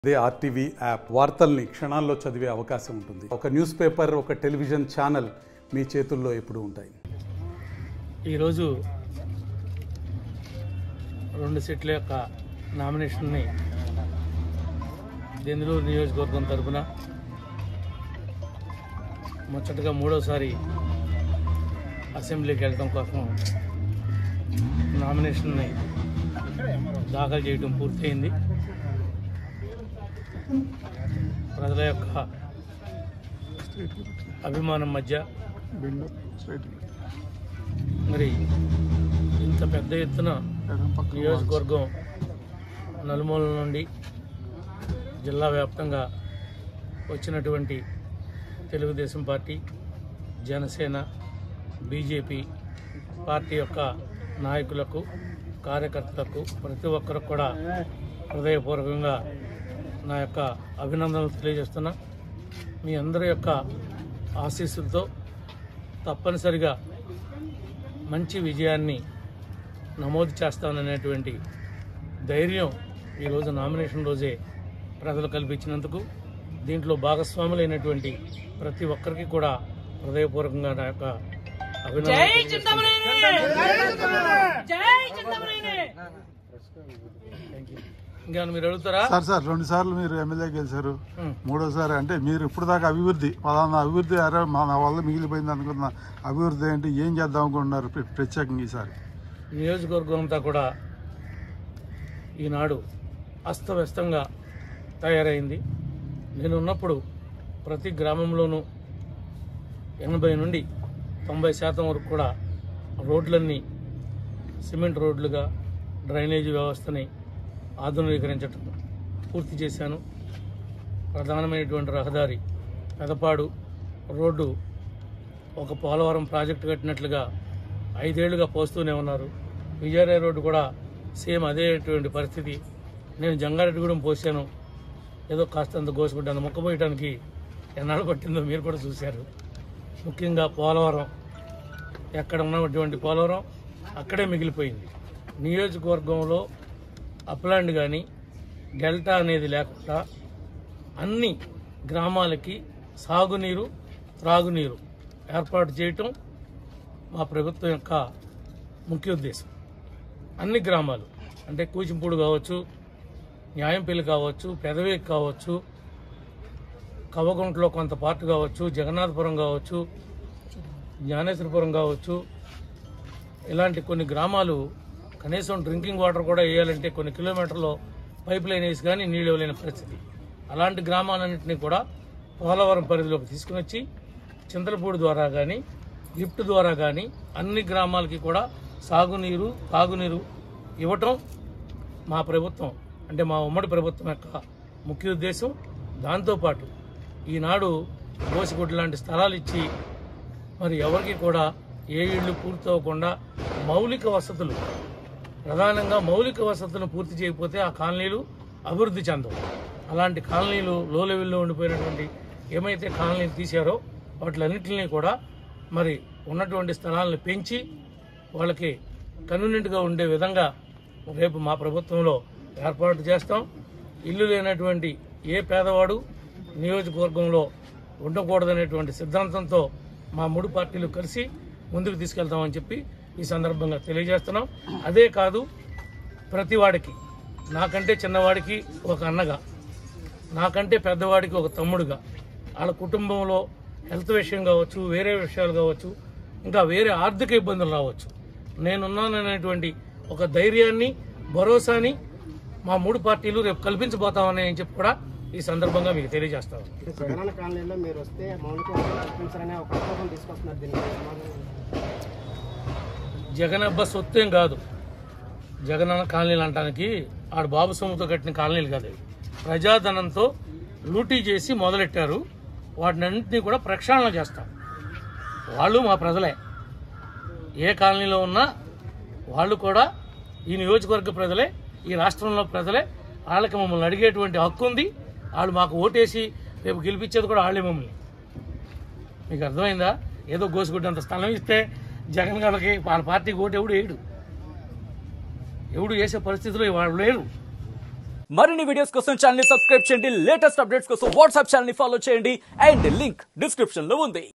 అదే RTV app వార్తల్ని క్షణాల్లో చదివే అవకాశం ఉంటుంది ఒక న్యూస్ పేపర్ ఒక టెలివిజన్ ఛానల్ మీ చేతుల్లో ఎప్పుడూ ఉంటాయి ఈరోజు రెండు సెట్ల యొక్క నామినేషన్ని దెందులూరు నియోజకవర్గం తరపున ముచ్చటగా మూడోసారి అసెంబ్లీకి వెళ్ళడం కోసం నామినేషన్ని దాఖలు చేయడం పూర్తయింది ప్రజల యొక్క అభిమానం మధ్య మరి ఇంత పెద్ద ఎత్తున నియోజకవర్గం నలుమూలల నుండి జిల్లా వ్యాప్తంగా వచ్చినటువంటి Telugu Desam party Janasena BJP party యొక్క నాయకులకు కార్యకర్తలకు ప్రతి ఒక్కరికి కూడా హృదయపూర్వకంగా నా యొక్క అభినందనలు తెలియజేస్తున్నా మీ అందరి యొక్క ఆశీస్సులతో తప్పనిసరిగా మంచి విజయాన్ని నమోదు చేస్తాననేటువంటి ధైర్యం ఈరోజు నామినేషన్ రోజే ప్రజలు కల్పించినందుకు దీంట్లో భాగస్వాములైనటువంటి ప్రతి ఒక్కరికి కూడా హృదయపూర్వకంగా నా యొక్క అభినందనలు తెలియజేస్తున్నాను. Thank you. ఇంకా మీరు అడుగుతారా సార్ సార్ రెండు సార్లు మీరు ఎమ్మెల్యే గెలిచారు ఉం. మూడోసారి అంటే మీరు ఇప్పుడు దాకా అభివృద్ధి పలానా అభివృద్ధి అరే మన వల్ల మిగిలిపోయింది అనుకున్న అభివృద్ధి ఏంటి ఏం చేద్దాం అనుకుంటున్నారు ప్ర- ప్రత్యేకంగా ఈసారి నియోజకవర్గం అంతా కూడా ఈనాడు అస్తవ్యస్తంగా తయారైంది నేను ఉన్నప్పుడు ప్రతి గ్రామంలోనూ ఎనభై నుండి తొంభై శాతం వరకు కూడా రోడ్లన్నీ సిమెంట్ రోడ్లుగా డ్రైనేజీ వ్యవస్థని ఆధునీకరించడం పూర్తి చేశాను ప్రధానమైనటువంటి రహదారి పెదపాడు రోడ్డు ఒక పోలవరం ప్రాజెక్టు కట్టినట్లుగా ఐదేళ్లుగా పోస్తూనే ఉన్నారు విజయరాయ రోడ్డు కూడా సేమ్ అదేటువంటి పరిస్థితి నేను జంగారెడ్డిగూడెం పోసాను ఏదో కాస్తంత గోసుకుంటాను మొక్క పోయటానికి ఎన్నాళ్ళు పట్టిందో మీరు కూడా చూశారు ముఖ్యంగా పోలవరం ఎక్కడ ఉన్నటువంటి పోలవరం అక్కడే మిగిలిపోయింది నియోజకవర్గంలో అప్లాండ్ కానీ డెల్టా అనేది లేకుండా అన్ని గ్రామాలకి సాగునీరు త్రాగునీరు ఏర్పాటు చేయటం మా ప్రభుత్వం యొక్క ముఖ్య ఉద్దేశం అన్ని గ్రామాలు అంటే కూచింపూడి కావచ్చు న్యాయంపల్లి కావచ్చు పెదవేకి కావచ్చు కవగుంటలో కొంత పార్ట్ కావచ్చు జగన్నాథపురం కావచ్చు జ్ఞానేశ్వరపురం కావచ్చు ఇలాంటి కొన్ని గ్రామాలు కనీసం డ్రింకింగ్ వాటర్ కూడా వేయాలంటే కొన్ని కిలోమీటర్లో పైప్ లైన్ వేసి కానీ నీళ్ళు ఇవ్వలేని పరిస్థితి అలాంటి గ్రామాలన్నింటినీ కూడా పోలవరం పరిధిలోకి తీసుకుని వచ్చి చింతలపూడి ద్వారా కానీ లిఫ్ట్ ద్వారా కానీ అన్ని గ్రామాలకి కూడా సాగునీరు తాగునీరు ఇవ్వటం మా ప్రభుత్వం అంటే మా ఉమ్మడి ప్రభుత్వం యొక్క ముఖ్య ఉద్దేశం దాంతోపాటు ఈనాడు గోసిగుడ్డు లాంటి స్థలాలు ఇచ్చి మరి ఎవరికి కూడా ఏ ఇళ్ళు పూర్తవకుండా మౌలిక వసతులు ప్రధానంగా మౌలిక వసతులను పూర్తి చేయకపోతే ఆ కాలనీలు అభివృద్ధి చెందవు అలాంటి కాలనీలు లో లెవెల్లో ఉండిపోయినటువంటి ఏమైతే కాలనీలు తీశారో వాటిలన్నింటినీ కూడా మరి ఉన్నటువంటి స్థలాలను పెంచి వాళ్ళకి కన్వీనియంట్గా ఉండే విధంగా రేపు మా ప్రభుత్వంలో ఏర్పాటు చేస్తాం ఇల్లు లేనటువంటి ఏ పేదవాడు నియోజకవర్గంలో ఉండకూడదనేటువంటి సిద్ధాంతంతో మా మూడు పార్టీలు కలిసి ముందుకు తీసుకెళ్తామని చెప్పి ఈ సందర్భంగా తెలియజేస్తున్నాం అదే కాదు ప్రతి వాడికి నాకంటే చిన్నవాడికి ఒక అన్నగా నాకంటే పెద్దవాడికి ఒక తమ్ముడుగా వాళ్ళ కుటుంబంలో హెల్త్ విషయం కావచ్చు వేరే విషయాలు కావచ్చు ఇంకా వేరే ఆర్థిక ఇబ్బందులు రావచ్చు నేనున్నాననేటువంటి ఒక ధైర్యాన్ని భరోసాని మా మూడు పార్టీలు రేపు కల్పించబోతామని అని చెప్పి కూడా ఈ సందర్భంగా మీకు తెలియజేస్తాను జగనన్న కాలనీలో మీరు వస్తే మౌలిక వసతులు కల్పించాలనే ఒక ప్రపోజల్ తీసుకొస్తున్నారు దీనికి సమాధానం జగన్ అబ్బా సొత్తేం కాదు జగనన్న కాలనీలు అంటానికి ఆడు బాబు సొమ్ముతో కట్టిన కాలనీలు కాదు ఇవి. ప్రజాధనంతో లూటీ చేసి మొదలెట్టారు వాటినన్నింటినీ కూడా ప్రక్షాళన చేస్తాం వాళ్ళు మా ప్రజలే ఏ కాలనీలో ఉన్నా వాళ్ళు కూడా ఈ నియోజకవర్గ ప్రజలే ఈ రాష్ట్రంలో ప్రజలే వాళ్ళకి మమ్మల్ని అడిగేటువంటి హక్కు ఉంది వాళ్ళు మాకు ఓటేసి రేపు గెలిపించేది కూడా వాళ్ళే మమ్మల్ని మీకు అర్థమైందా ఏదో గోసుగుడ్డంత స్థలం ఇస్తే జగన్ గారికి వాళ్ళ పార్టీకి ఓటు ఎవడు వేయడు ఎవడు వేసే పరిస్థితిలో వాళ్ళు లేరు మరిన్ని వీడియోస్ కోసం ఛానల్ ని సబ్స్క్రైబ్ చేయండి లేటెస్ట్ అప్డేట్స్ కోసం వాట్సాప్ ఛానల్ ని ఫాలో చేయండి అండ్ లింక్ డిస్క్రిప్షన్ లో ఉంది